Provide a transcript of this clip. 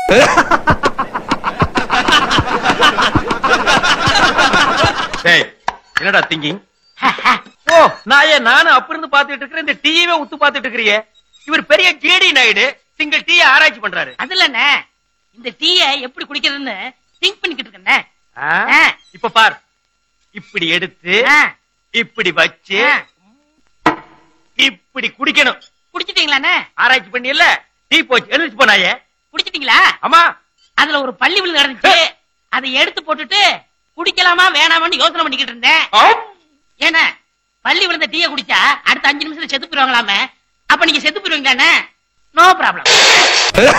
டேய் என்னடா திங்கிங் ஓ நான் ஏன் நானும் அப்ப இருந்து பாத்துட்டு இருக்கிறேன் இந்த டீயவே உத்து பாத்துட்டு இருக்கிறியே இவர் பெரிய ஜேடி நாயுடு சிங்கிள் டீ ஆராய்ச்சி பண்றாரு அதுலண்ணே இந்த டீய எப்படி குடிக்கிறதுன்னு திங்க் பண்ணிக்கிட்டு இருக்கேண்ணே ஆ? ஆ. இப்ப பார் இப்படி எடுத்து ஆ, இப்படி வச்சு ஆ. இப்படி குடிக்கணும் குடிச்சிட்டீங்களாண்ணே ஆராய்ச்சி பண்ணியல்ல டீ போச்சு எழுதிச்சு போனாயே குடிச்சிட்டீங்களா ஆமா அதுல ஒரு பள்ளி விழுந்து நடந்துச்சு அதை எடுத்து போட்டுட்டு குடிக்கலாமா வேணாமான்னு யோசனை பண்ணிக்கிட்டு இருந்தேன் ஆம். ஏன்னா பள்ளி விழுந்த டீய குடிச்சா அடுத்த அஞ்சு நிமிஷத்துல செத்து போயிருவாங்களாமே அப்ப நீங்க செத்து போயிருவீங்களாண்ணே நோ ப்ராப்ளம்